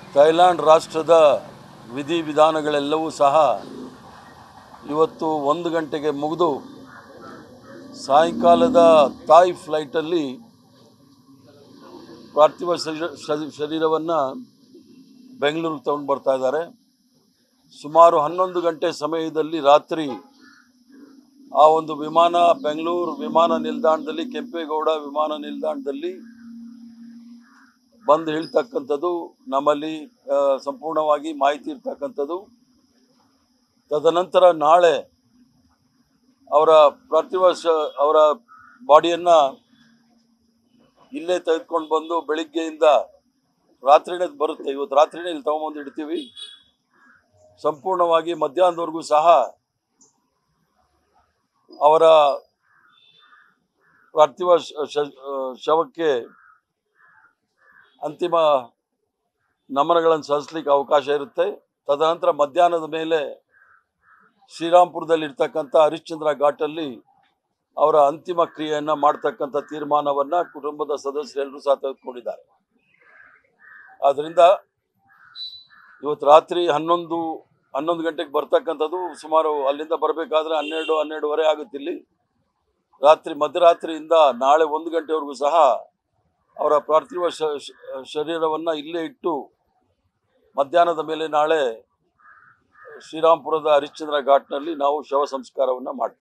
Thailand ರಾಷ್ಟ್ರದ ವಿಧಿವಿಧಾನಗಳೆಲ್ಲವೂ ಸಹ ಇವತ್ತು ಒಂದು ಗಂಟೆಗೆ ಮುಗಿದು ಸಾಯಂಕಾಲದ ತಾಯ್ ಫ್ಲೈಟಲ್ಲಿ ಪಾರ್ಥಿವ ಶರೀರ ಶರೀರವನ್ನು ಬೆಂಗಳೂರಿಗೆ ತಗೊಂಡು ಬರ್ತಾ ಇದ್ದಾರೆ ಸುಮಾರು ಹನ್ನೊಂದು ಗಂಟೆ ಸಮಯದಲ್ಲಿ ರಾತ್ರಿ ಆ ಒಂದು ವಿಮಾನ ಬೆಂಗಳೂರು ವಿಮಾನ ನಿಲ್ದಾಣದಲ್ಲಿ ಕೆಂಪೇಗೌಡ ವಿಮಾನ ನಿಲ್ದಾಣದಲ್ಲಿ ಬಂದು ಹೇಳ್ತಕ್ಕಂಥದ್ದು ನಮ್ಮಲ್ಲಿ ಆ, ಸಂಪೂರ್ಣವಾಗಿ ಮಾಹಿತಿ ಇರ್ತಕ್ಕಂಥದ್ದು ತದನಂತರ ನಾಳೆ ಅವರ ಪಾರ್ಥಿವ ಶ ಅವರ ಬಾಡಿಯನ್ನು ಇಲ್ಲೇ ತೆಗೆದುಕೊಂಡು ಬಂದು ಬೆಳಿಗ್ಗೆಯಿಂದ ರಾತ್ರಿನೇ ಬರುತ್ತೆ ಇವತ್ತು ರಾತ್ರಿನೇ ಇಲ್ಲಿ ತೊಗೊಂಬಂದು ಇಡ್ತೀವಿ ಸಂಪೂರ್ಣವಾಗಿ ಮಧ್ಯಾಹ್ನದವರೆಗೂ ಸಹ ಅವರ ಪಾರ್ಥಿವ ಶ- ಶ- ಶವಕ್ಕೆ ಅಂತಿಮ ನಮನಗಳನ್ನು ಸಲ್ಲಿಸಲಿಕ್ಕೆ ಅವಕಾಶ ಇರುತ್ತೆ ತದನಂತರ ಮಧ್ಯಾಹ್ನದ ಮೇಲೆ ಶ್ರೀರಾಮ್ಪುರದಲ್ಲಿ ಇರ್ತಕ್ಕಂಥ ಹರಿಶ್ಚಂದ್ರ ಘಾಟಲ್ಲಿ ಅವರ ಅಂತಿಮ ಕ್ರಿಯೆಯನ್ನು ಮಾಡ್ತಕ್ಕಂಥ ತೀರ್ಮಾನವನ್ನು ಕುಟುಂಬದ ಸದಸ್ಯರೆಲ್ಲರೂ ಸಹ ತೆಗೆದುಕೊಂಡಿದ್ದಾರೆ ಆದ್ದರಿಂದ ಇವತ್ತು ರಾತ್ರಿ ಹನ್ನೊಂದು ಹನ್ನೊಂದು ಗಂಟೆಗೆ ಬರ್ತಕ್ಕಂಥದ್ದು ಸುಮಾರು ಅಲ್ಲಿಂದ ಬರಬೇಕಾದ್ರೆ ಹನ್ನೆರಡು ಹನ್ನೆರಡುವರೆ ಆಗುತ್ತೆ ಇಲ್ಲಿ ರಾತ್ರಿ ಮಧ್ಯರಾತ್ರಿಯಿಂದ ನಾಳೆ ಒಂದು ಗಂಟೆವರೆಗೂ ಸಹ ಅವರ ಪಾರ್ಥಿವ ಶ- ಶ- ಶರೀರವನ್ನು ಇಲ್ಲೇ ಇಟ್ಟು ಮಧ್ಯಾಹ್ನದ ಮೇಲೆ ನಾಳೆ ಶ್ರೀರಾಮ್ಪುರದ ಹರಿಶ್ಚಂದ್ರ ಘಾಟ್ನಲ್ಲಿ ನಾವು ಶವ ಸಂಸ್ಕಾರವನ್ನು ಮಾಡ್ತೀವಿ